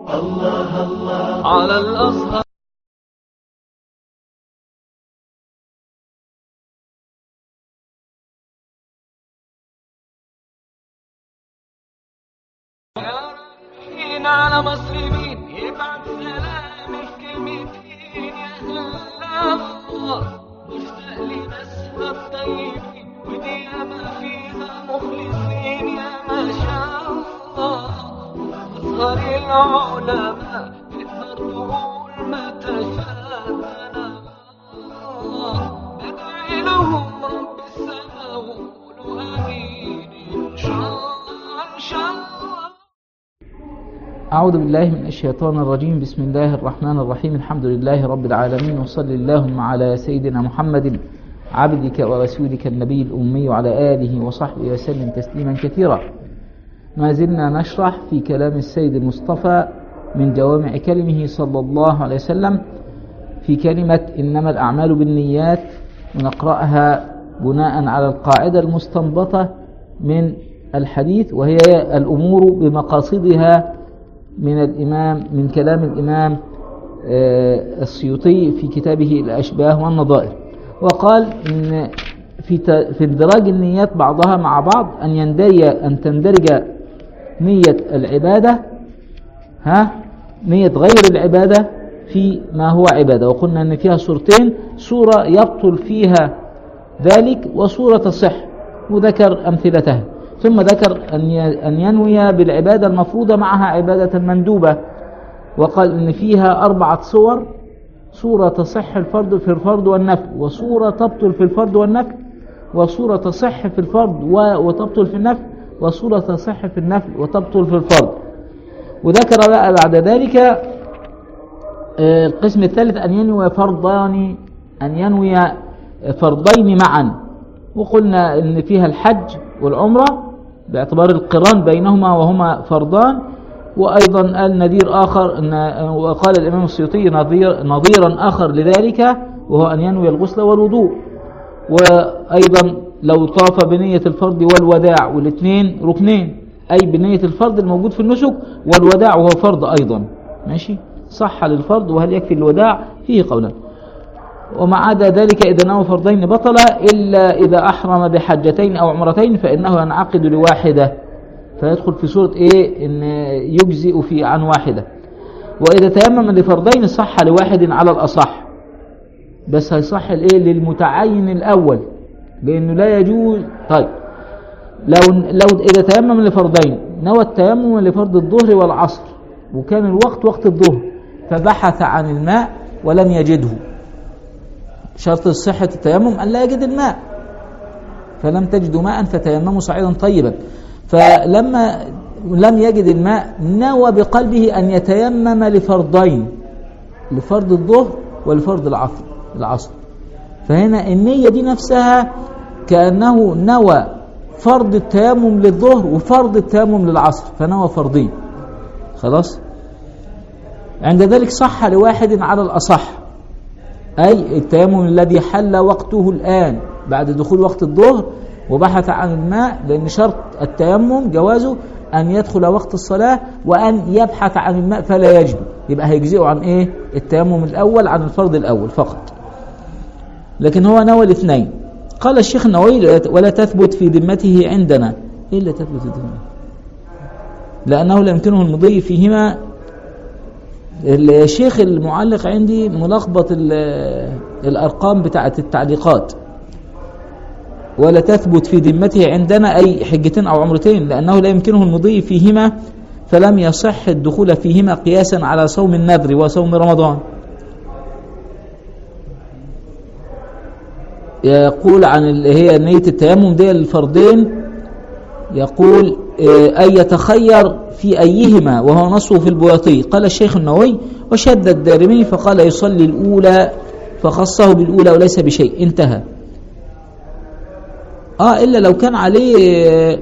الله الله على الأزهر حين على مسلمين يبعت سلام في كلمتين يا الله مشتاق لناسها الطيبين ودي ما فيها مخلصين يا ما شاء الله أزهر العلماء بتمروا ما تشاءنا ندعي لهم رب السماء وقولوا آمين إن شاء الله إن شاء الله أعوذ بالله من الشيطان الرجيم بسم الله الرحمن الرحيم الحمد لله رب العالمين وصل اللهم على سيدنا محمد عبدك ورسولك النبي الأمي وعلى آله وصحبه وسلم تسليما كثيرا ما زلنا نشرح في كلام السيد المصطفى من جوامع كلمه صلى الله عليه وسلم في كلمة إنما الأعمال بالنيات ونقرأها بناء على القاعدة المستنبطة من الحديث وهي الأمور بمقاصدها من الإمام من كلام الإمام آه، السيوطي في كتابه الأشباه والنظائر وقال إن في ت- في اندراج النيات بعضها مع بعض أن يندرج أن تندرج نية العبادة ها نية غير العبادة في ما هو عبادة وقلنا أن فيها صورتين صورة يبطل فيها ذلك وصورة تصح وذكر أمثلتها ثم ذكر أن ي- أن ينوي بالعبادة المفروضة معها عبادة مندوبة وقال إن فيها أربعة صور صورة تصح الفرض في الفرض والنفل وصورة تبطل في الفرض والنفل وصورة تصح في الفرض و- وتبطل في النفل وصورة تصح في النفل وتبطل في الفرض وذكر بقى بعد ذلك آه، القسم الثالث أن ينوي فرضان أن ينوي فرضين معا وقلنا إن فيها الحج والعمرة باعتبار القران بينهما وهما فرضان وأيضا قال نذير آخر إن وقال الإمام السيوطي نظير نظيرا آخر لذلك وهو أن ينوي الغسل والوضوء وأيضا لو طاف بنية الفرض والوداع والاثنين ركنين أي بنية الفرض الموجود في النسك والوداع وهو فرض أيضا ماشي صح للفرض وهل يكفي الوداع فيه قولان وما عدا ذلك إذا نوى فرضين بطل إلا إذا أحرم بحجتين أو عمرتين فإنه ينعقد لواحدة فيدخل في صورة إيه إن يجزئ في عن واحدة وإذا تيمم لفرضين صح لواحد على الأصح بس هيصح الإيه للمتعين الأول لأنه لا يجوز طيب لو لو إذا تيمم لفرضين نوى التيمم لفرض الظهر والعصر وكان الوقت وقت الظهر فبحث عن الماء ولم يجده شرط صحة التيمم أن لا يجد الماء فلم تجدوا ماء فتيمموا صعيدا طيبا فلما لم يجد الماء نوى بقلبه أن يتيمم لفرضين لفرض الظهر ولفرض العصر العصر فهنا النية دي نفسها كأنه نوى فرض التيمم للظهر وفرض التيمم للعصر فنوى فرضين خلاص عند ذلك صح لواحد على الأصح أي التيمم الذي حل وقته الآن بعد دخول وقت الظهر وبحث عن الماء لأن شرط التيمم جوازه أن يدخل وقت الصلاة وأن يبحث عن الماء فلا يجده يبقى هيجزئه عن إيه التيمم الأول عن الفرض الأول فقط لكن هو نوى الاثنين قال الشيخ النووي ولا تثبت في ذمته عندنا إيه اللي تثبت في ذمته لأنه لا يمكنه المضي فيهما الشيخ المعلق عندي ملخبط ال- الأرقام بتاعة التعليقات ولا تثبت في ذمته عندنا أي حجتين أو عمرتين لأنه لا يمكنه المضي فيهما فلم يصح الدخول فيهما قياسا على صوم النذر وصوم رمضان يقول عن اللي هي نية التيمم دي الفرضين يقول آه، أن يتخير في أيهما وهو نصه في البواطي قال الشيخ النووي وشد الدارمي فقال يصلي الأولى فخصه بالأولى وليس بشيء انتهى آه إلا لو كان عليه آه،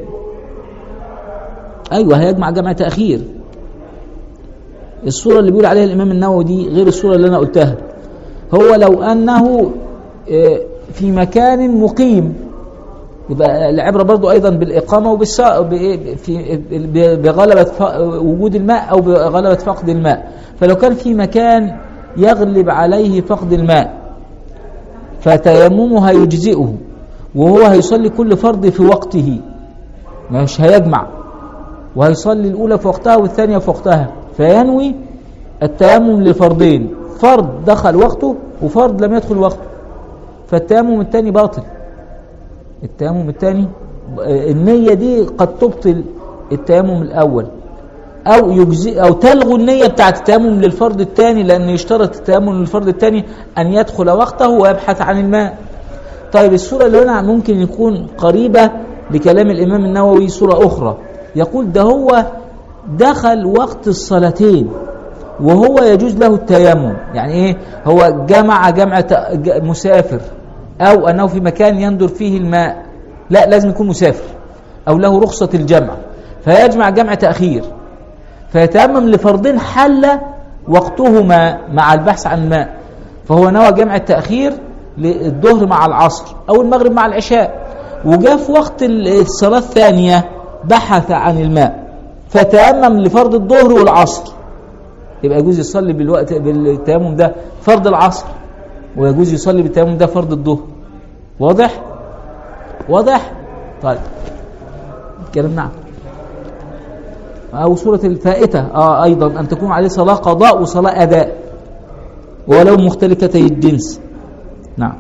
أيوة هيجمع جمع تأخير الصورة اللي بيقول عليها الإمام النووي دي غير الصورة اللي أنا قلتها هو لو أنه آه، في مكان مقيم يبقى العبرة برضو أيضا بالإقامة وبالس ب- في ب- بغلبة ف- وجود الماء أو بغلبة فقد الماء فلو كان في مكان يغلب عليه فقد الماء فتيممه هيجزئه وهو هيصلي كل فرض في وقته مش هيجمع وهيصلي الأولى في وقتها والثانية في وقتها فينوي التيمم لفرضين فرض دخل وقته وفرض لم يدخل وقته فالتيمم الثاني باطل التيمم الثاني النية دي قد تبطل التيمم الأول أو يجزي أو تلغو النية بتاعت التيمم للفرض الثاني لأن يشترط التيمم للفرض الثاني أن يدخل وقته ويبحث عن الماء طيب الصورة اللي هنا ممكن يكون قريبة لكلام الإمام النووي صورة أخرى يقول ده هو دخل وقت الصلاتين وهو يجوز له التيمم يعني ايه هو جمع جمع ت- ج- مسافر او انه في مكان يندر فيه الماء لا لازم يكون مسافر او له رخصة الجمع فيجمع جمع تأخير فيتيمم لفرضين حل وقتهما مع البحث عن الماء فهو نوى جمع التأخير للظهر مع العصر أو المغرب مع العشاء وجاء في وقت الصلاة الثانية بحث عن الماء فتيمم لفرض الظهر والعصر يبقى يجوز يصلي بالوقت بالتيمم ده فرض العصر ويجوز يصلي بالتيمم ده فرض الظهر واضح واضح طيب الكلام نعم أو سورة الفائتة آه أيضا أن تكون عليه صلاة قضاء وصلاة أداء ولو مختلفتي الجنس نعم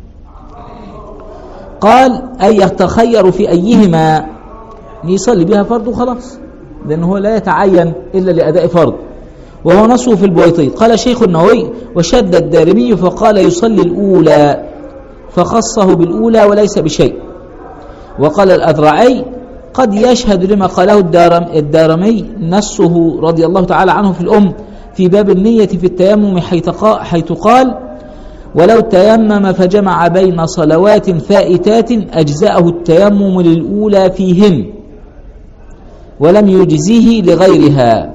قال أي يتخير في أيهما يصلي بها فرض وخلاص لأنه هو لا يتعين إلا لأداء فرض وهو نصه في البويطي قال شيخ النووي وشد الدارمي فقال يصلي الأولى فخصه بالأولى وليس بشيء وقال الأذرعي قد يشهد لما قاله الدارم الدارمي نصه رضي الله تعالى عنه في الأم في باب النية في التيمم حيث قا- حيث قال ولو تيمم فجمع بين صلوات فائتات أجزأه التيمم للأولى فيهن ولم يجزيه لغيرها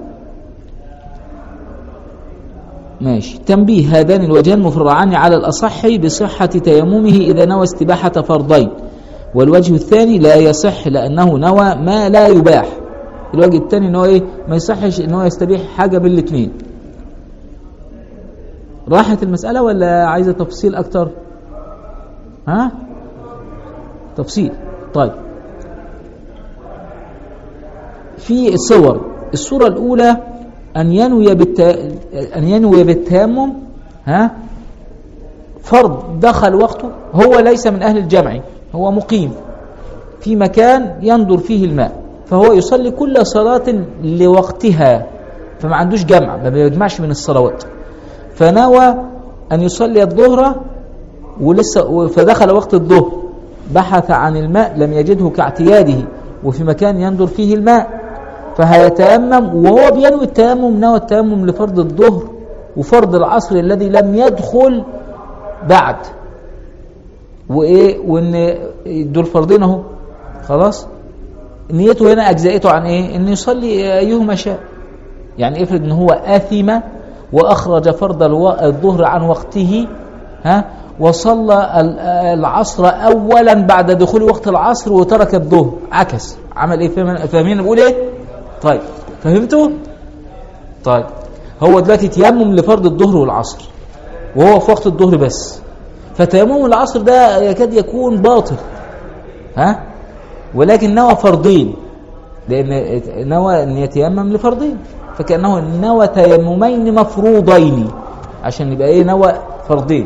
ماشي تنبيه هذان الوجهان مفرعان على الأصح بصحة تيممه إذا نوى استباحة فرضين والوجه الثاني لا يصح لأنه نوى ما لا يباح الوجه الثاني ان هو ايه ما يصحش ان هو يستبيح حاجة من الاثنين راحت المسألة ولا عايزة تفصيل أكتر ها تفصيل طيب في الصور الصورة الأولى أن ينوي بالت... أن ينوي بالتيمم ها فرض دخل وقته هو ليس من أهل الجمع هو مقيم في مكان ينظر فيه الماء فهو يصلي كل صلاة لوقتها فما عندوش جمع ما بيجمعش من الصلوات فنوى أن يصلي الظهر ولسه فدخل وقت الظهر بحث عن الماء لم يجده كاعتياده وفي مكان ينظر فيه الماء فهيتيمم وهو بينوي التيمم نوى التيمم لفرض الظهر وفرض العصر الذي لم يدخل بعد وايه وان دول فرضين اهو خلاص نيته هنا اجزاته عن ايه ان يصلي ايهما شاء يعني افرض ان هو اثم واخرج فرض الو- الظهر عن وقته ها وصلى ال- العصر اولا بعد دخول وقت العصر وترك الظهر عكس عمل ايه فاهم- فاهمين بقول ايه طيب فهمتوا طيب هو دلوقتي تيمم لفرض الظهر والعصر وهو في وقت الظهر بس فتيمم العصر ده يكاد يكون باطل ها ولكن نوى فرضين لان نوى ان يتيمم لفرضين فكانه نوى تيممين مفروضين عشان يبقى ايه نوى فرضين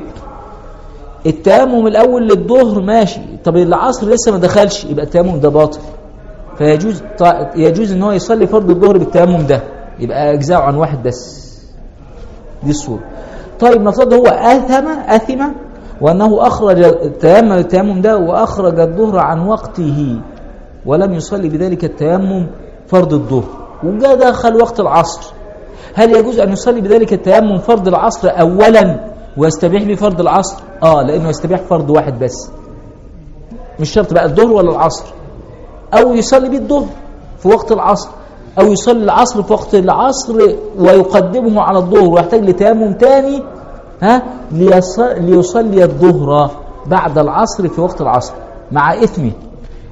التيمم الاول للظهر ماشي طب العصر لسه ما دخلش يبقى التيمم ده باطل فيجوز ط- يجوز ان هو يصلي فرض الظهر بالتيمم ده يبقى اجزاء عن واحد بس دي الصورة طيب نفترض هو آثم آثم وأنه أخرج التيمم التيمم ده وأخرج الظهر عن وقته ولم يصلي بذلك التيمم فرض الظهر وجاء دخل وقت العصر هل يجوز أن يصلي بذلك التيمم فرض العصر أولا ويستبيح به فرض العصر آه لأنه يستبيح فرض واحد بس مش شرط بقى الظهر ولا العصر أو يصلي به الظهر في وقت العصر أو يصلي العصر في وقت العصر ويقدمه على الظهر ويحتاج لتيمم تاني ها ليص- ليصلي الظهر بعد العصر في وقت العصر مع إثمه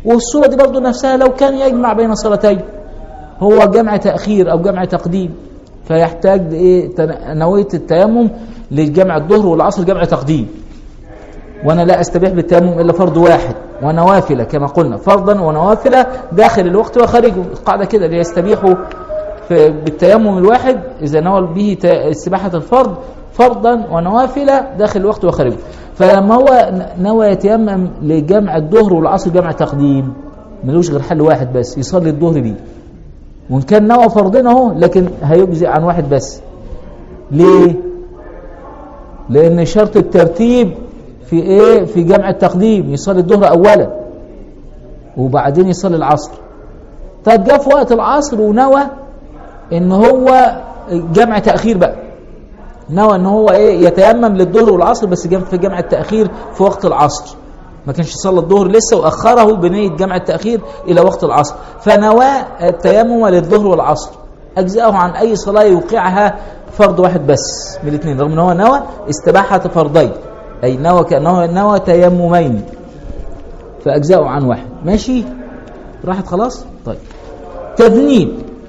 والصورة دي برضو نفسها لو كان يجمع بين صلاتين هو جمع تأخير أو جمع تقديم فيحتاج إيه تن- نوية التيمم لجمع الظهر والعصر جمع تقديم وانا لا استبيح بالتيمم الا فرض واحد ونوافل كما قلنا فرضا ونوافل داخل الوقت وخارجه القاعده كده اللي يستبيح في بالتيمم الواحد اذا نوى به ت- استباحه الفرض فرضا ونوافل داخل الوقت وخارجه فلما هو ن- نوى يتيمم لجمع الظهر والعصر جمع تقديم ملوش غير حل واحد بس يصلي الظهر بيه وان كان نوى فرضين اهو لكن هيجزئ عن واحد بس ليه لان شرط الترتيب في ايه في جمع التقديم يصلي الظهر اولا وبعدين يصلي العصر طب جاء في وقت العصر ونوى ان هو جمع تاخير بقى نوى ان هو ايه يتيمم للظهر والعصر بس جاب في جمع التاخير في وقت العصر ما كانش صلى الظهر لسه واخره بنيه جمع التاخير الى وقت العصر فنوى التيمم للظهر والعصر اجزاه عن اي صلاه يوقعها فرض واحد بس من الاثنين رغم ان هو نوى استباحه فرضين اي نوى كانه نوى تيممين فاجزاه عن واحد ماشي راحت خلاص طيب تذنيب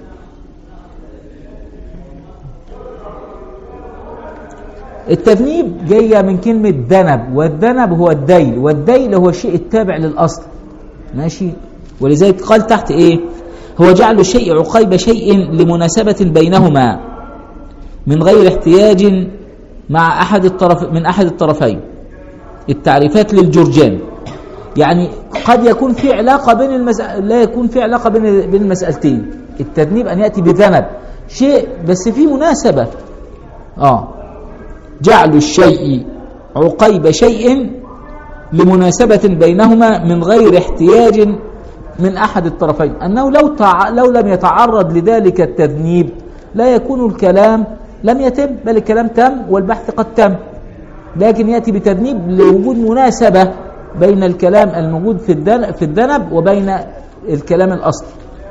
التذنيب جاية من كلمة ذنب والذنب هو الديل والديل هو الشيء التابع للأصل ماشي ولذلك قال تحت إيه هو جعل الشيء عقيب شيء لمناسبة بينهما من غير احتياج مع أحد الطرف من أحد الطرفين التعريفات للجرجان يعني قد يكون في علاقة بين المس... لا يكون في علاقة بين بين المسألتين التذنيب أن يأتي بذنب شيء بس في مناسبة آه جعل الشيء عقيب شيء لمناسبة بينهما من غير احتياج من أحد الطرفين أنه لو, تع... لو لم يتعرض لذلك التذنيب لا يكون الكلام لم يتم بل الكلام تم والبحث قد تم لكن يأتي بتذنيب لوجود مناسبة بين الكلام الموجود في الذنب, في الذنب وبين الكلام الأصلي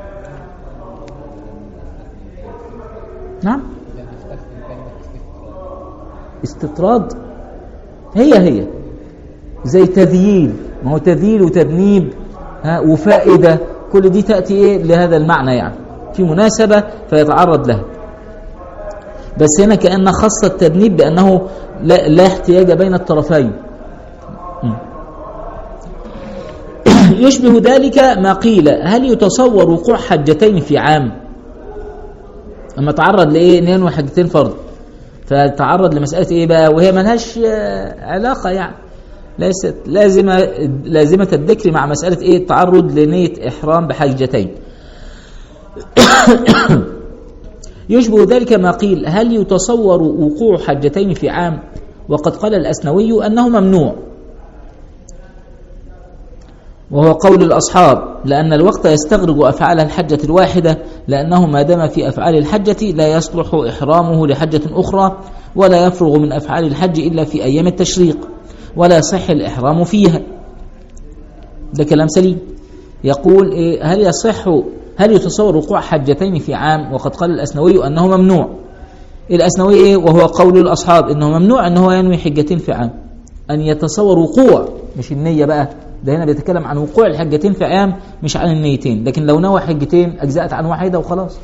نعم استطراد هي هي زي تذييل ما هو تذييل وتذنيب ها وفائدة كل دي تأتي إيه لهذا المعنى يعني في مناسبة فيتعرض لها بس هنا كأن خص التذنيب بأنه لا, لا احتياج بين الطرفين م. يشبه ذلك ما قيل هل يتصور وقوع حجتين في عام اما تعرض لايه ان ينوي حجتين فرض فتعرض لمساله ايه بقى وهي ملهاش آه، علاقه يعني ليست لازمه لازمه الذكر مع مساله ايه التعرض لنيه احرام بحجتين يشبه ذلك ما قيل هل يتصور وقوع حجتين في عام وقد قال الأسنوي أنه ممنوع وهو قول الأصحاب لأن الوقت يستغرق أفعال الحجة الواحدة لأنه ما دام في أفعال الحجة لا يصلح إحرامه لحجة أخرى ولا يفرغ من أفعال الحج إلا في أيام التشريق ولا يصح الإحرام فيها ده كلام سليم يقول إيه هل يصح هل يتصور وقوع حجتين في عام وقد قال الأسنوي أنه ممنوع الأسنوي إيه وهو قول الأصحاب أنه ممنوع أنه ينوي حجتين في عام أن يتصور وقوع مش النية بقى ده هنا بيتكلم عن وقوع الحجتين في عام مش عن النيتين لكن لو نوى حجتين أجزأت عن واحدة وخلاص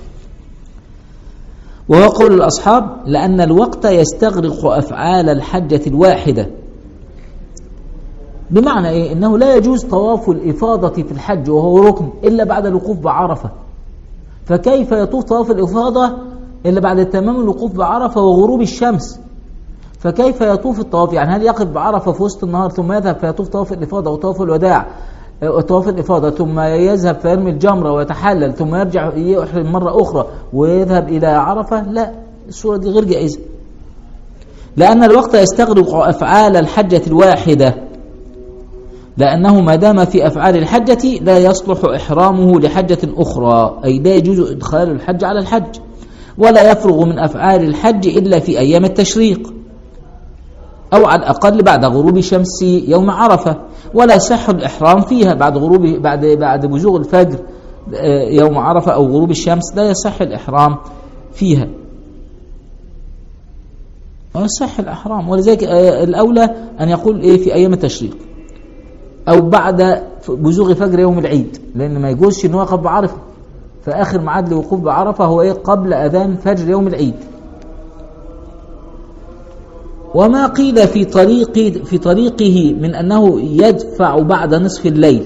وهو قول الأصحاب لأن الوقت يستغرق أفعال الحجة الواحدة بمعنى إيه؟ إنه لا يجوز طواف الإفاضة في الحج وهو ركن إلا بعد الوقوف بعرفة فكيف يطوف طواف الإفاضة إلا بعد تمام الوقوف بعرفة وغروب الشمس فكيف يطوف الطواف يعني هل يقف بعرفة في وسط النهار ثم يذهب فيطوف طواف الإفاضة وطواف الوداع طواف الإفاضة ثم يذهب فيرمي الجمرة ويتحلل ثم يرجع يحرم مرة أخرى ويذهب إلى عرفة لا الصورة دي غير جائزة لأن الوقت يستغرق أفعال الحجة الواحدة لأنه ما دام في أفعال الحجة لا يصلح إحرامه لحجة أخرى أي لا يجوز إدخال الحج على الحج ولا يفرغ من أفعال الحج إلا في أيام التشريق أو على الأقل بعد غروب شمس يوم عرفة ولا يصح الإحرام فيها بعد غروب بعد بعد بزوغ الفجر يوم عرفة أو غروب الشمس لا يصح الإحرام فيها ويصح الإحرام ولذلك الأولى أن يقول إيه في أيام التشريق أو بعد بزوغ فجر يوم العيد لان ما يجوزش ان هو يقف بعرفه فاخر ميعاد للوقوف بعرفه هو ايه قبل اذان فجر يوم العيد وما قيل في طريق في طريقه من انه يدفع بعد نصف الليل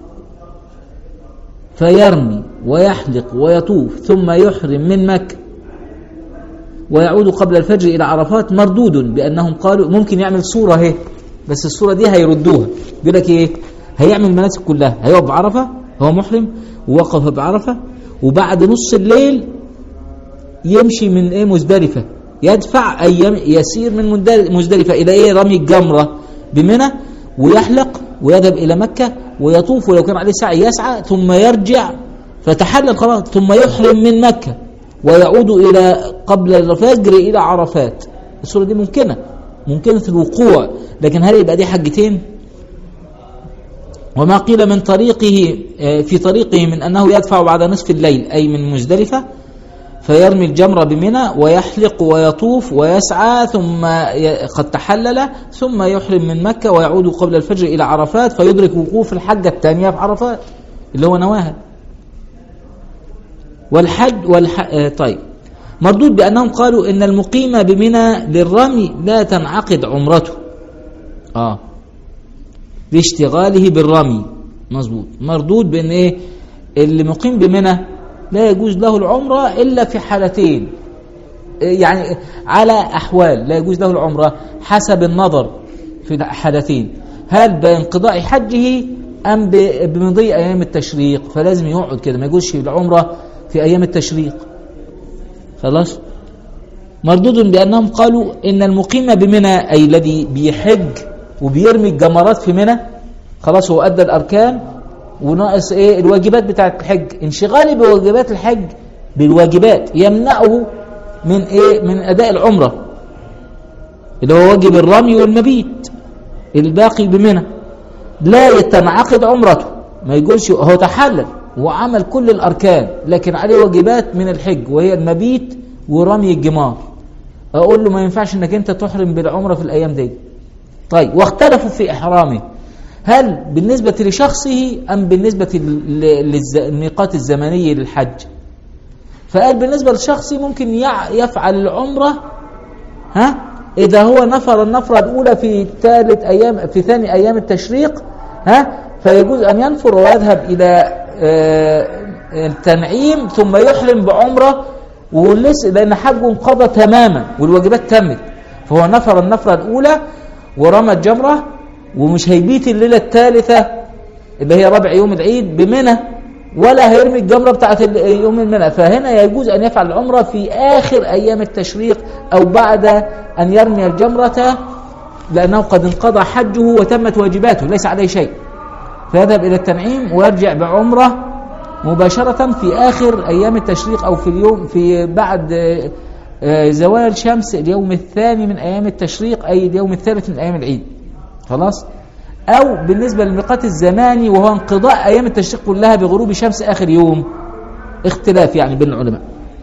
فيرمي ويحلق ويطوف ثم يحرم من مكه ويعود قبل الفجر الى عرفات مردود بانهم قالوا ممكن يعمل صوره اهي بس الصوره دي هيردوها بيقول لك ايه هيعمل المناسك كلها هيقف بعرفه هو محرم ووقف بعرفه وبعد نص الليل يمشي من ايه مزدلفه يدفع ايام يسير من مندل- مزدلفه الى ايه رمي الجمره بمنى ويحلق ويذهب الى مكه ويطوف ولو كان عليه سعي يسعى ثم يرجع فتحلل خلاص ثم يحرم من مكه ويعود الى قبل الفجر الى عرفات الصوره دي ممكنه ممكنه الوقوع لكن هل يبقى دي حجتين وما قيل من طريقه آه، في طريقه من انه يدفع بعد نصف الليل اي من مزدلفه فيرمي الجمر بمنى ويحلق ويطوف ويسعى ثم ي- قد تحلل ثم يحرم من مكة ويعود قبل الفجر إلى عرفات فيدرك وقوف الحجة الثانية في عرفات اللي هو نواها والحج والح... آه، طيب مردود بأنهم قالوا إن المقيم بمنى للرمي لا تنعقد عمرته آه لاشتغاله بالرمي مظبوط مردود بان ايه اللي مقيم بمنى لا يجوز له العمره الا في حالتين إيه يعني على احوال لا يجوز له العمره حسب النظر في حالتين هل بانقضاء حجه ام ب- بمضي ايام التشريق فلازم يقعد كده ما يجوزش العمره في ايام التشريق خلاص مردود بأنهم قالوا إن المقيم بمنى أي الذي بيحج وبيرمي الجمرات في منى خلاص هو أدى الأركان وناقص إيه الواجبات بتاعة الحج انشغالي بواجبات الحج بالواجبات يمنعه من إيه من أداء العمرة اللي هو واجب الرمي والمبيت الباقي بمنى لا تنعقد عمرته ما يقولش هو تحلل وعمل كل الأركان لكن عليه واجبات من الحج وهي المبيت ورمي الجمار أقول له ما ينفعش أنك أنت تحرم بالعمرة في الأيام دي طيب واختلفوا في إحرامه هل بالنسبة لشخصه أم بالنسبة للميقات الزمني للحج فقال بالنسبة لشخصي ممكن يع- يفعل العمرة ها إذا هو نفر النفرة الأولى في ثالث أيام في ثاني أيام التشريق ها فيجوز أن ينفر ويذهب إلى آه، التنعيم ثم يحرم بعمرة ولسه لأن حجه انقضى تماما والواجبات تمت فهو نفر النفرة الأولى ورمى الجمرة ومش هيبيت الليلة الثالثة اللي هي ربع يوم العيد بمنى ولا هيرمي الجمرة بتاعت ال- يوم المنى فهنا يجوز أن يفعل العمرة في آخر أيام التشريق أو بعد أن يرمي الجمرة لأنه قد انقضى حجه وتمت واجباته ليس عليه شيء فيذهب إلى التنعيم ويرجع بعمرة مباشرة في آخر أيام التشريق أو في اليوم في بعد آه، آه، زوال شمس اليوم الثاني من أيام التشريق أي اليوم الثالث من أيام العيد خلاص أو بالنسبة للميقات الزماني وهو انقضاء أيام التشريق كلها بغروب شمس آخر يوم اختلاف يعني بين العلماء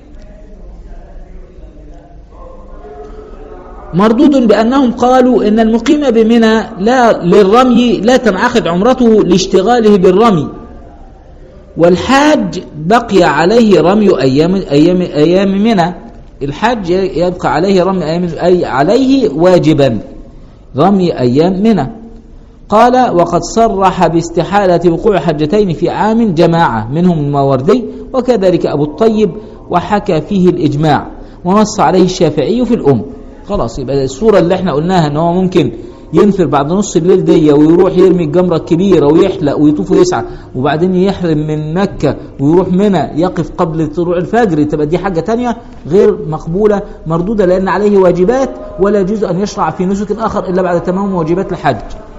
مردود بأنهم قالوا إن المقيم بمنى لا للرمي لا تنعقد عمرته لاشتغاله بالرمي والحاج بقي عليه رمي أيام أيام أيام منى الحاج يبقى عليه رمي أيام أي عليه واجبا رمي أيام منى قال وقد صرح باستحالة وقوع حجتين في عام جماعة منهم الماوردي وكذلك أبو الطيب وحكى فيه الإجماع ونص عليه الشافعي في الأم خلاص يبقى الصورة اللي احنا قلناها ان هو ممكن ينفر بعد نص الليل دي ويروح يرمي الجمرة الكبيرة ويحلق ويطوف ويسعى وبعدين يحرم من مكة ويروح منى يقف قبل طلوع الفجر تبقى دي حاجة تانية غير مقبولة مردودة لأن عليه واجبات ولا يجوز أن يشرع في نسك آخر إلا بعد تمام واجبات الحج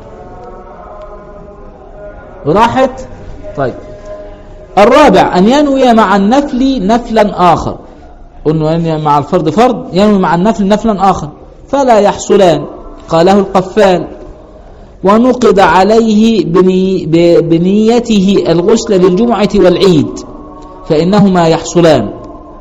راحت طيب الرابع أن ينوي مع النفل نفلا آخر قلنا ينوي مع الفرض فرض ينوي مع النفل نفلا آخر فلا يحصلان قاله القفال ونقض عليه بني ب- بنيته الغسل للجمعة والعيد فإنهما يحصلان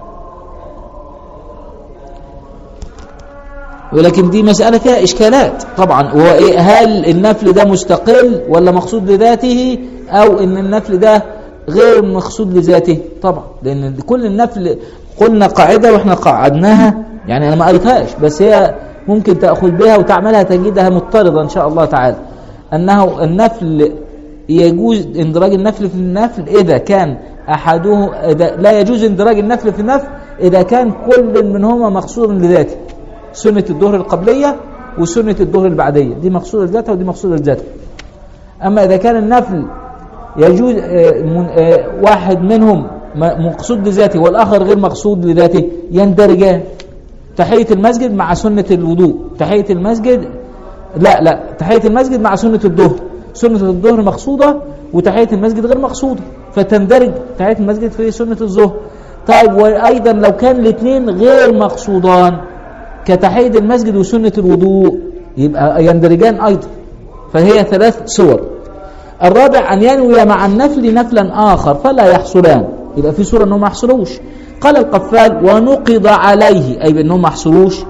ولكن دي مسألة فيها إشكالات طبعا هو إيه هل النفل ده مستقل ولا مقصود بذاته او ان النفل ده غير مقصود لذاته طبعا لان كل النفل قلنا قاعده واحنا قعدناها يعني انا ما قريتهاش بس هي ممكن تاخذ بها وتعملها تجدها مضطرده ان شاء الله تعالى انه النفل يجوز اندراج النفل في النفل اذا كان احده إذا لا يجوز اندراج النفل في النفل اذا كان كل منهما مقصود لذاته سنه الظهر القبليه وسنه الظهر البعديه دي مقصوده لذاتها ودي مقصوده لذاتها اما اذا كان النفل يجوز آه، من- آه، واحد منهم م- مقصود لذاته والاخر غير مقصود لذاته يندرجان تحيه المسجد مع سنه الوضوء تحيه المسجد لا لا تحيه المسجد مع سنه الظهر سنه الظهر مقصوده وتحيه المسجد غير مقصوده فتندرج تحيه المسجد في سنه الظهر طيب وايضا لو كان الاثنين غير مقصودان كتحيه المسجد وسنه الوضوء يبقى يندرجان ايضا فهي ثلاث صور الرابع أن ينوي مع النفل نفلا آخر فلا يحصلان يبقى في صورة أنهم ما يحصلوش قال القفال ونقض عليه أي بأنهم ما يحصلوش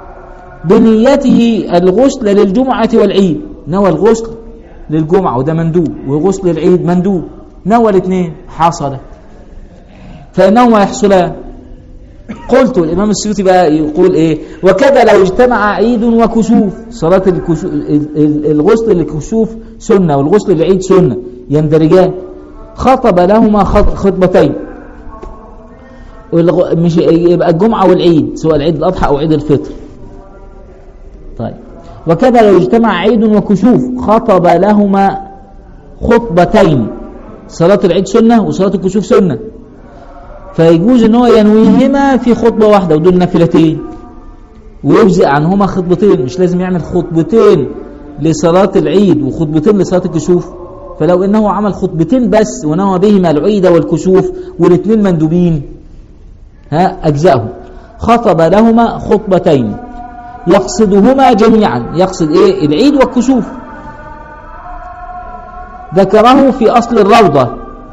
بنيته الغسل للجمعة والعيد نوى الغسل للجمعة وده مندوب وغسل العيد مندوب نوى الاثنين حصل فإنهما ما يحصلان قلت الإمام السيوطي بقى يقول إيه وكذا لو اجتمع عيد وكسوف صلاة الكسوف الغسل للكسوف سنة والغسل للعيد سنة يندرجان خطب لهما خط- خطبتين والغ- مش يبقى الجمعة والعيد سواء العيد الأضحى أو عيد الفطر طيب وكذا لو اجتمع عيد وكسوف خطب لهما خطبتين صلاة العيد سنة وصلاة الكسوف سنة فيجوز ان هو ينويهما في خطبة واحدة ودول نافلتين ويجزئ عنهما خطبتين مش لازم يعمل خطبتين لصلاة العيد وخطبتين لصلاة الكسوف فلو انه عمل خطبتين بس ونوى بهما العيد والكسوف والاثنين مندوبين ها اجزاهم خطب لهما خطبتين يقصدهما جميعا يقصد ايه العيد والكسوف ذكره في اصل الروضه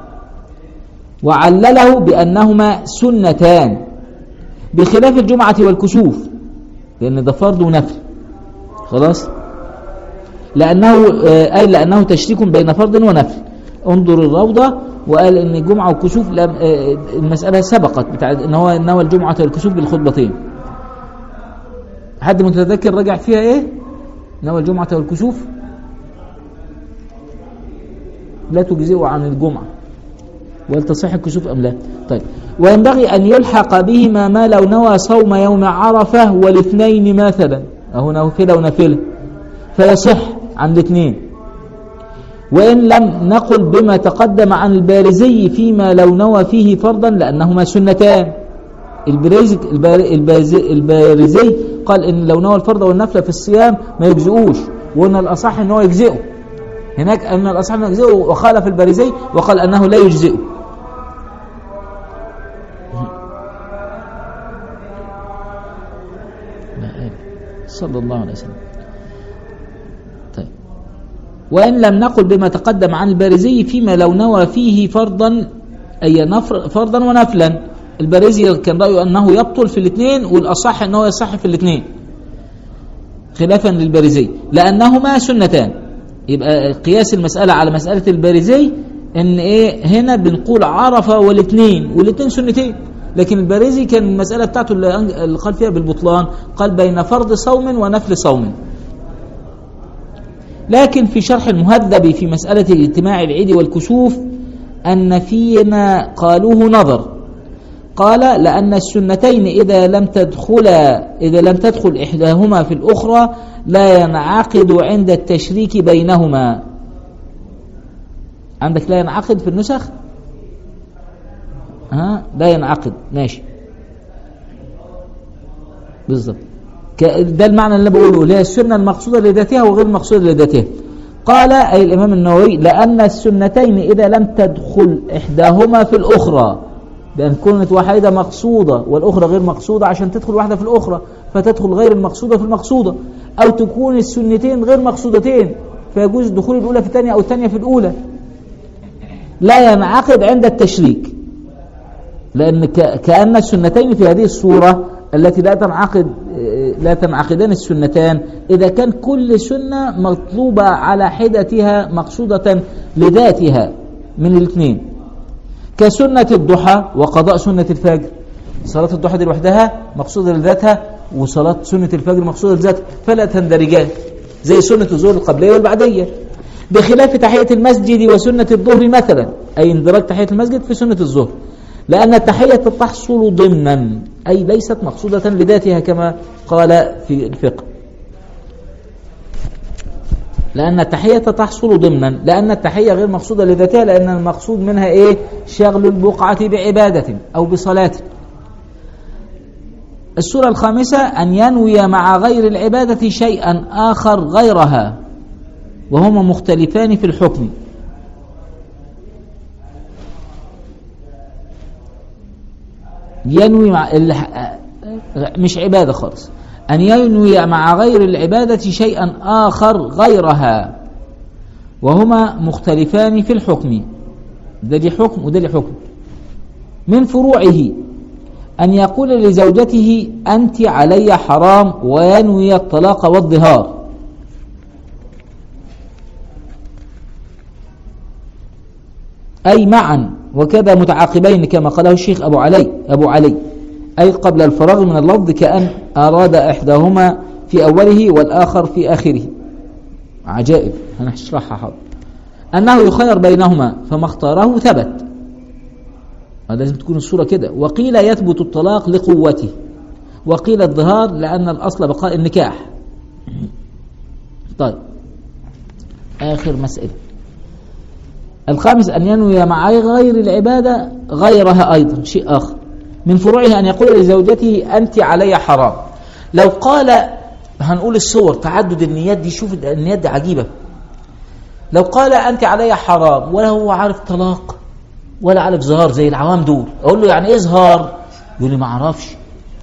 وعلله بأنهما سنتان بخلاف الجمعة والكسوف لأن ده فرض ونفل خلاص لأنه آه، أي لأنه تشريك بين فرض ونفل انظر الروضة وقال إن الجمعة والكسوف لم آه، المسألة سبقت بتاع إن هو نوى الجمعة والكسوف بالخطبتين حد متذكر رجع فيها إيه؟ نوى الجمعة والكسوف لا تجزئه عن الجمعة وهل تصح الكسوف أم لا طيب وينبغي أن يلحق بهما ما لو نوى صوم يوم عرفة والاثنين مثلا أهو نافلة ونافلة فيصح عن الاثنين وإن لم نقل بما تقدم عن البارزي فيما لو نوى فيه فرضا لأنهما سنتان البريزي البار- البازي- البارزي قال إن لو نوى الفرض والنفلة في الصيام ما يجزئوش وإن الأصح إن هو يجزئه هناك أن الأصح أنه يجزئه وخالف البارزي وقال أنه لا يجزئه صلى الله عليه وسلم طيب وإن لم نقل بما تقدم عن البارزي فيما لو نوى فيه فرضا أي نفر فرضا ونفلا البارزي كان رأيه أنه يبطل في الاثنين والأصح أنه يصح في الاثنين خلافا للبارزي لأنهما سنتان يبقى قياس المسألة على مسألة البارزي ان ايه هنا بنقول عرفة والاثنين والاثنين سنتين لكن البارزي كان المسألة بتاعته اللي أنج- اللي قال فيها بالبطلان قال بين فرض صوم ونفل صوم لكن في شرح المهذب في مسألة اجتماع العيد والكسوف أن فيما قالوه نظر قال لأن السنتين إذا لم تدخلا إذا لم تدخل إحداهما في الأخرى لا ينعقد عند التشريك بينهما عندك لا ينعقد في النسخ ها لا ينعقد ماشي بالظبط ك- ده المعنى اللي أنا بقوله اللي هي السنة المقصودة لذاتها وغير المقصودة لذاتها قال أي الإمام النووي لأن السنتين إذا لم تدخل إحداهما في الأخرى بأن كانت واحدة مقصودة والأخرى غير مقصودة عشان تدخل واحدة في الأخرى فتدخل غير المقصودة في المقصودة أو تكون السنتين غير مقصودتين فيجوز دخول الأولى في الثانية أو الثانية في الأولى لا ينعقد عند التشريك لأن ك- كأن السنتين في هذه الصورة التي لا تنعقد لا تنعقدان السنتان إذا كان كل سنة مطلوبة على حدتها مقصودة لذاتها من الاثنين كسنة الضحى وقضاء سنة الفجر صلاة الضحى دي لوحدها مقصودة لذاتها وصلاة سنة الفجر مقصودة لذاتها فلا تندرجان زي سنة الظهر القبلية والبعدية بخلاف تحية المسجد وسنة الظهر مثلا أي اندراج تحية المسجد في سنة الظهر لأن التحية تحصل ضمنا أي ليست مقصودة لذاتها كما قال في الفقه لأن التحية تحصل ضمنا لأن التحية غير مقصودة لذاتها لأن المقصود منها إيه شغل البقعة بعبادة أو بصلاة السورة الخامسة أن ينوي مع غير العبادة شيئا آخر غيرها وهما مختلفان في الحكم ينوي مع مش عبادة خالص أن ينوي مع غير العبادة شيئا آخر غيرها وهما مختلفان في الحكم ده لي حكم وده لي حكم من فروعه أن يقول لزوجته أنت علي حرام وينوي الطلاق والظهار أي معا وكذا متعاقبين كما قاله الشيخ أبو علي أبو علي أي قبل الفراغ من اللفظ كأن أراد إحداهما في أوله والآخر في آخره عجائب هنشرحها حاضر أنه يخير بينهما فما اختاره ثبت لازم تكون الصورة كده وقيل يثبت الطلاق لقوته وقيل الظهار لأن الأصل بقاء النكاح طيب آخر مسألة الخامس أن ينوي مع غير العبادة غيرها أيضا شيء آخر من فروعها أن يقول لزوجته أنت علي حرام لو قال هنقول الصور تعدد النيات دي شوف النيات دي عجيبة لو قال أنت علي حرام ولا هو عارف طلاق ولا عارف ظهار زي العوام دول أقول له يعني إيه ظهار يقول لي ما أعرفش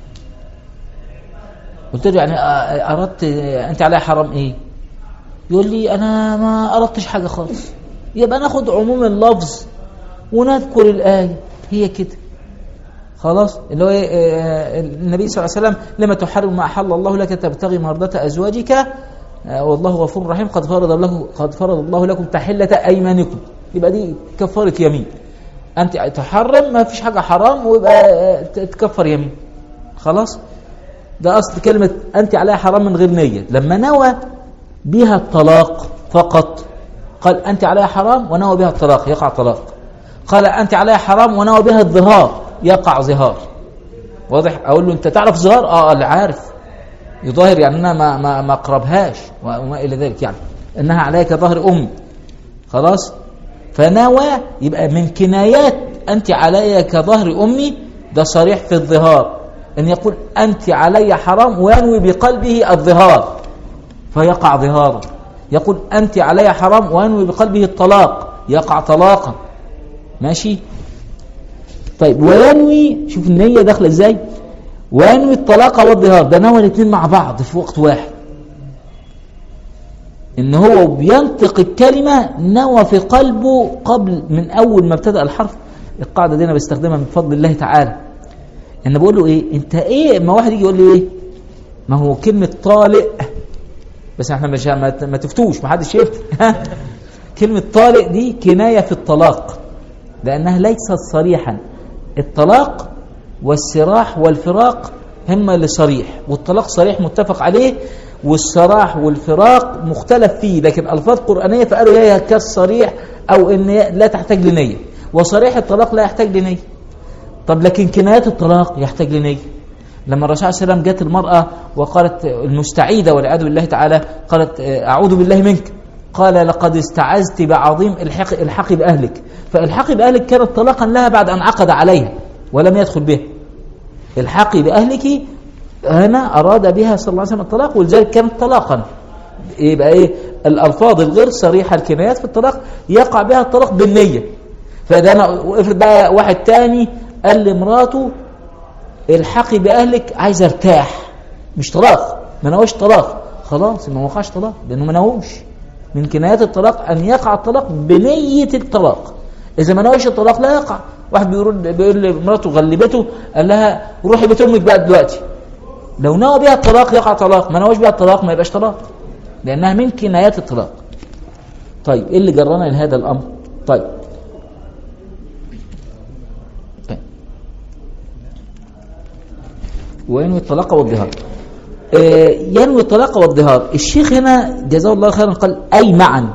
قلت له يعني أردت أنت علي حرام إيه يقول لي أنا ما أردتش حاجة خالص يبقى ناخد عموم اللفظ ونذكر الآية هي كده خلاص اللي هو النبي صلى الله عليه وسلم لما تحرم ما أحل الله لك تبتغي مرضة أزواجك والله غفور رحيم قد فرض له قد فرض الله لكم تحلة أيمانكم يبقى دي كفارة يمين أنت تحرم ما فيش حاجة حرام ويبقى تكفر يمين خلاص ده أصل كلمة أنت عليها حرام من غير نية لما نوى بها الطلاق فقط قال أنت عليها حرام ونوى بها الطلاق يقع طلاق قال أنت عليها حرام ونوى بها الظهار يقع ظهار واضح أقول له أنت تعرف ظهار آه اللي عارف يظاهر يعني أنا ما, ما, ما أقربهاش وما إلى ذلك يعني إنها عليها كظهر أمي خلاص فنوى يبقى من كنايات أنت علي كظهر أمي ده صريح في الظهار أن يقول أنت علي حرام وينوي بقلبه الظهار فيقع ظهارا يقول أنت علي حرام وينوي بقلبه الطلاق يقع طلاقا ماشي طيب وينوي شوف النية داخلة ازاي وينوي الطلاق والظهار ده نوى الاثنين مع بعض في وقت واحد ان هو بينطق الكلمة نوى في قلبه قبل من اول ما ابتدأ الحرف القاعدة دي انا بستخدمها من فضل الله تعالى انا بقول له ايه انت ايه ما واحد يجي يقول لي ايه ما هو كلمة طالق بس احنا مش ما تفتوش ما حدش يفتي كلمة طالق دي كناية في الطلاق لأنها ليست صريحا الطلاق والسراح والفراق هما اللي صريح والطلاق صريح متفق عليه والسراح والفراق مختلف فيه لكن ألفاظ قرآنية فقالوا هي كالصريح أو إن لا تحتاج لنية وصريح الطلاق لا يحتاج لنية طب لكن كنايات الطلاق يحتاج لنية لما الرسول صلى الله عليه وسلم جاءت المرأة وقالت المستعيدة والعياذ بالله تعالى قالت أعوذ بالله منك قال لقد استعذت بعظيم الحقي, الحقي بأهلك فالحقي بأهلك كانت طلاقا لها بعد أن عقد عليها ولم يدخل بها الحقي بأهلك هنا أراد بها صلى الله عليه وسلم الطلاق ولذلك كانت طلاقا يبقى إيه الألفاظ الغير صريحة الكنايات في الطلاق يقع بها الطلاق بالنية فده أنا افرض بقى واحد تاني قال لمراته الحقي بأهلك عايز ارتاح مش طلاق ما نواش طلاق خلاص ما وقعش طلاق لأنه ما نووش من كنايات الطلاق أن يقع الطلاق بنية الطلاق إذا ما نواش الطلاق لا يقع واحد بيقول بيقول لمراته غلبته قال لها روحي بيت امك بقى دلوقتي لو نوى بها الطلاق يقع طلاق ما نواش بها الطلاق ما يبقاش طلاق لأنها من كنايات الطلاق طيب إيه اللي جرانا لهذا الأمر طيب وينوي الطلاق والظهار آه، ينوي الطلاق والظهار الشيخ هنا جزاه الله خيرا قال أي معا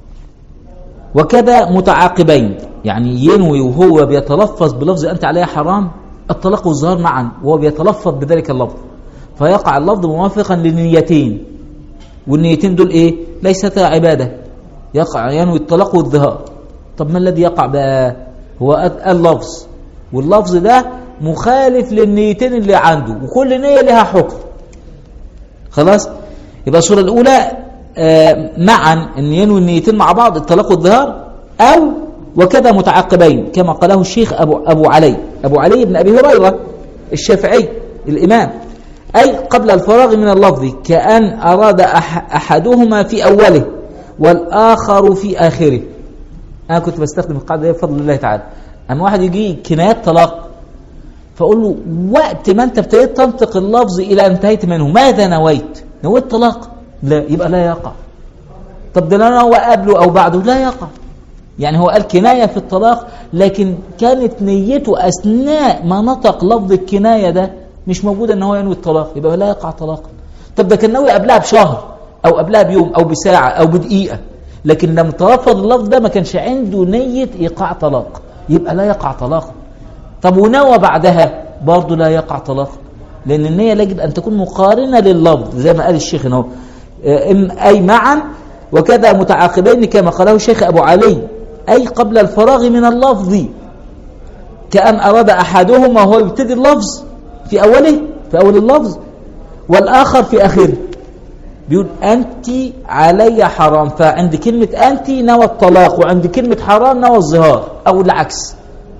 وكذا متعاقبين يعني ينوي وهو بيتلفظ بلفظ أنت عليها حرام الطلاق والظهار معا وهو بيتلفظ بذلك اللفظ فيقع اللفظ موافقا للنيتين والنيتين دول ايه ليستا عبادة يقع ينوي الطلاق والظهار طب ما الذي يقع بقى هو اللفظ واللفظ ده مخالف للنيتين اللي عنده وكل نية لها حكم خلاص يبقى الصورة الأولى آه، معا أن ينوي النيتين مع بعض الطلاق والظهار أو وكذا متعقبين كما قاله الشيخ أبو, أبو علي أبو علي بن أبي هريرة الشافعي الإمام أي قبل الفراغ من اللفظ كأن أراد أح أحدهما في أوله والآخر في آخره أنا كنت بستخدم القاعدة دي بفضل الله تعالى أما واحد يجي كنايات طلاق فأقول له وقت ما أنت ابتديت تنطق اللفظ إلى أن انتهيت منه ماذا نويت؟ نويت طلاق؟ لا يبقى لا يقع طب ده أنا هو قبله أو بعده لا يقع يعني هو قال كناية في الطلاق لكن كانت نيته أثناء ما نطق لفظ الكناية ده مش موجودة ان هو ينوي الطلاق يبقى لا يقع طلاقا طب ده كان ناوي قبلها بشهر او قبلها بيوم او بساعة او بدقيقة لكن لما تلفظ اللفظ ده ما كانش عنده نية ايقاع طلاق يبقى لا يقع طلاقا طب ونوى بعدها برضه لا يقع طلاقا لان النية يجب ان تكون مقارنة لللفظ زي ما قال الشيخ هنا اي معا وكذا متعاقبين كما قاله الشيخ ابو علي اي قبل الفراغ من اللفظ كأن أراد أحدهما هو يبتدي اللفظ في أوله في أول اللفظ والآخر في آخره بيقول أنت علي حرام فعند كلمة أنت نوى الطلاق وعند كلمة حرام نوى الظهار أو العكس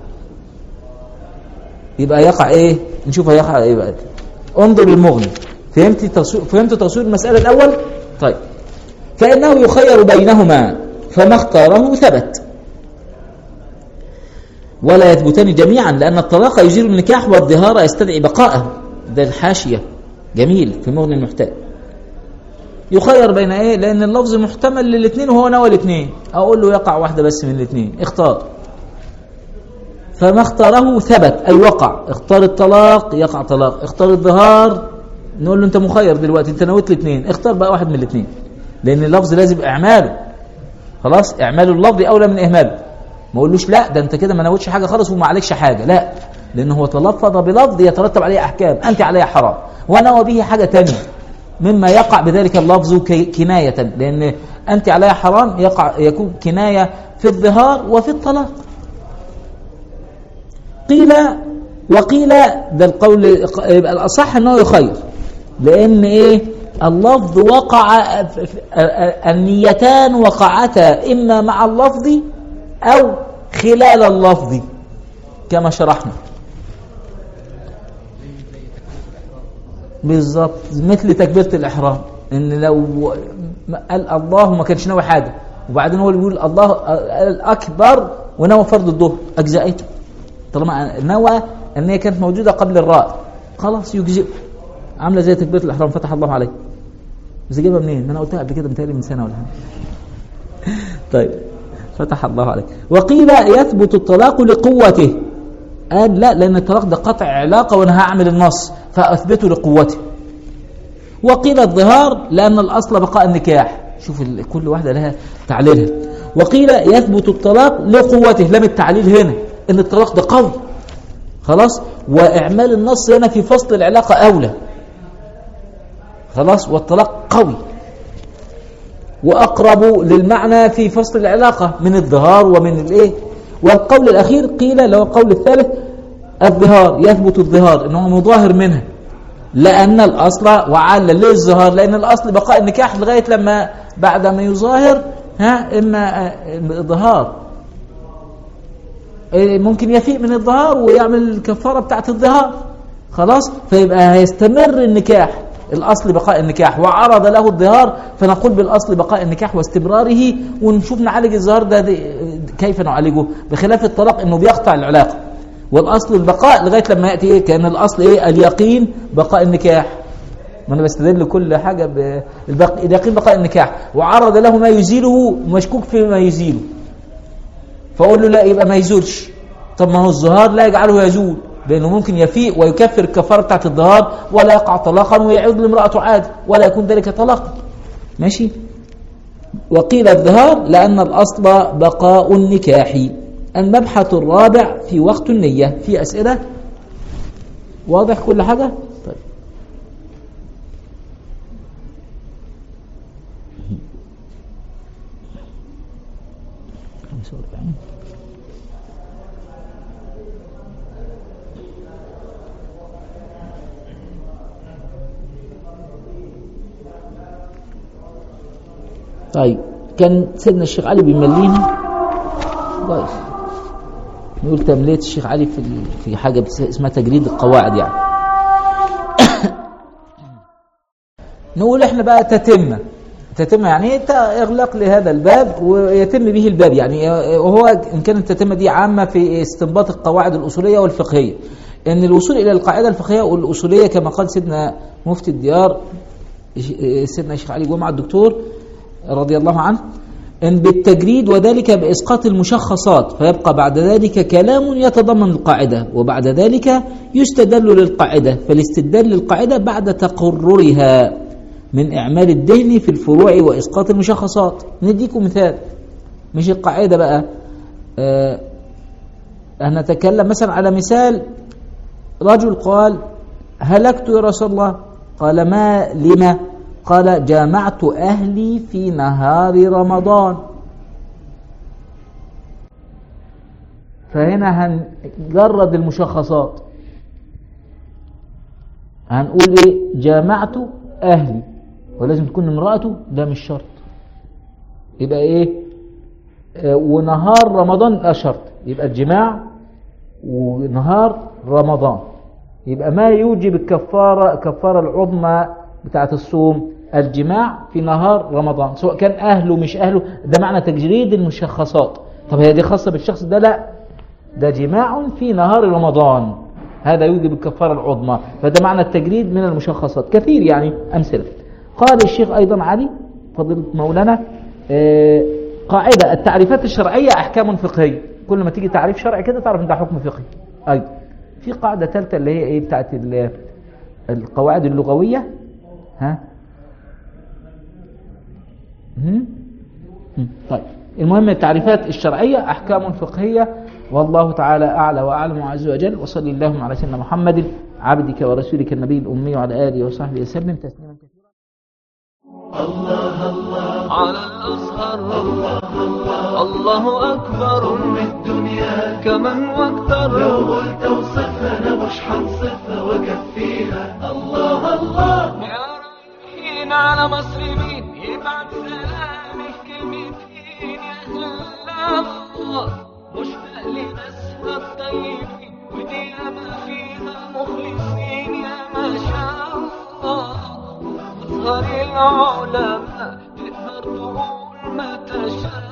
يبقى يقع إيه نشوف يقع إيه بقى انظر المغني فهمت تصوير فهمت تصوير المسألة الأول طيب فإنه يخير بينهما فما اختاره ثبت ولا يثبتان جميعا لأن الطلاق يزيل النكاح والظهار يستدعي بقاءه ده الحاشية جميل في مغني المحتاج يخير بين ايه لان اللفظ محتمل للاثنين وهو نوى الاثنين اقول له يقع واحده بس من الاثنين اختار فما اختاره ثبت اي وقع اختار الطلاق يقع طلاق اختار الظهار نقول له انت مخير دلوقتي انت نويت الاثنين اختار بقى واحد من الاثنين لان اللفظ لازم اعماله خلاص اعمال اللفظ اولى من اهماله ما اقولوش لا ده انت كده ما نويتش حاجه خالص وما عليكش حاجه لا لانه هو تلفظ بلفظ يترتب عليه احكام انت عليه حرام ونوى به حاجه ثانيه مما يقع بذلك اللفظ كنايه لان انت عليه حرام يقع يكون كنايه في الظهار وفي الطلاق قيل وقيل ده القول يبقى الاصح انه يخير لان ايه اللفظ وقع النيتان وقعتا اما مع اللفظ أو خلال اللفظ كما شرحنا بالظبط مثل تكبيرة الإحرام إن لو قال الله ما كانش ناوي حاجة وبعدين هو اللي بيقول الله الأكبر ونوى فرض الظهر أجزائته طالما نوى أن هي كانت موجودة قبل الراء خلاص يجزئ عاملة زي تكبيرة الإحرام فتح الله عليه بس جايبها منين؟ ما أنا قلتها قبل كده متهيألي من سنة ولا حاجة طيب فتح الله عليك وقيل يثبت الطلاق لقوته قال لا لأن الطلاق ده قطع علاقة وأنا هعمل النص فأثبته لقوته وقيل الظهار لأن الأصل بقاء النكاح شوف كل واحدة لها تعليلها وقيل يثبت الطلاق لقوته لم التعليل هنا ان الطلاق ده قوي خلاص واعمال النص هنا في فصل العلاقة اولى خلاص والطلاق قوي وأقرب للمعنى في فصل العلاقة من الظهار ومن الإيه والقول الأخير قيل لو القول الثالث الظهار يثبت الظهار أنه مظاهر منها لأن الأصل وعل للظهار لأن الأصل بقاء النكاح لغاية لما بعد ما يظاهر ها إما ظهار إيه، ممكن يفيء من الظهار ويعمل الكفارة بتاعت الظهار خلاص فيبقى هيستمر النكاح الأصل بقاء النكاح وعرض له الظهار فنقول بالأصل بقاء النكاح واستمراره ونشوف نعالج الظهار ده كيف نعالجه بخلاف الطلاق انه بيقطع العلاقة والأصل البقاء لغاية لما يأتي إيه كان الأصل إيه اليقين بقاء النكاح ما أنا بستدل كل حاجة بالبق... اليقين بقاء النكاح وعرض له ما يزيله مشكوك في ما يزيله فأقول له لا يبقى ما يزولش طب ما هو الظهار لا يجعله يزول بأنه ممكن يفيء ويكفر الكفارة بتاعت الظهار ولا يقع طلاقا ويعود لامرأته عادي ولا يكون ذلك طلاقا ماشي وقيل الظهار لأن الأصل بقاء النكاح المبحث الرابع في وقت النية في أسئلة واضح كل حاجة طيب خمسة وأربعين. طيب كان سيدنا الشيخ علي بيملينا كويس نقول تملية الشيخ علي في في حاجة بس- اسمها تجريد القواعد يعني نقول احنا بقى تتمة تتمة يعني ايه ت- اغلاق لهذا الباب ويتم به الباب يعني وهو ان كانت التتمة دي عامة في استنباط القواعد الأصولية والفقهية ان الوصول الى القاعدة الفقهية والأصولية كما قال سيدنا مفتي الديار سيدنا الشيخ علي جمعة الدكتور رضي الله عنه إن بالتجريد وذلك بإسقاط المشخصات فيبقى بعد ذلك كلام يتضمن القاعدة وبعد ذلك يستدل للقاعدة فالاستدلال للقاعدة بعد تقررها من إعمال الدهن في الفروع وإسقاط المشخصات نديكم مثال مش القاعدة بقى آه هنتكلم مثلا على مثال رجل قال هلكت يا رسول الله قال ما لما قال جامعت أهلي في نهار رمضان فهنا هنجرد المشخصات هنقول ايه جامعت أهلي ولازم تكون امرأته ده مش شرط يبقى ايه آه، ونهار رمضان ده شرط يبقى الجماع ونهار رمضان يبقى ما يوجب الكفارة الكفارة العظمى بتاعة الصوم الجماع في نهار رمضان سواء كان أهله مش أهله ده معنى تجريد المشخصات طب هي دي خاصة بالشخص ده لا ده جماع في نهار رمضان هذا يوجب الكفارة العظمى فده معنى التجريد من المشخصات كثير يعني أمثلة قال الشيخ أيضا علي فضيلة مولانا آه، قاعدة التعريفات الشرعية أحكام فقهية كل ما تيجي تعريف شرعي كده تعرف ان ده حكم فقهي أيضا في قاعدة ثالثة اللي هي إيه بتاعت ال- القواعد اللغوية ها مم؟ مم. طيب المهم التعريفات الشرعية أحكام فقهية والله تعالى أعلى وأعلم عز وجل وصلي اللهم على سيدنا محمد عبدك ورسولك النبي الأمي وعلى آله وصحبه وسلم تسليما كثيرا على الأزهر الله أكبر الدنيا كمن واكثر لو قلت اوصفها انا مش هنصفها واكفيها الله الله يا رايحين على مصر مين يبعت سلامي في كلمتين يا أهل الله مشتاق لناسها الطيبين ودي ما فيها مخلصين يا ما شاء الله أزهر العلماء تقدر تقول ما تشاء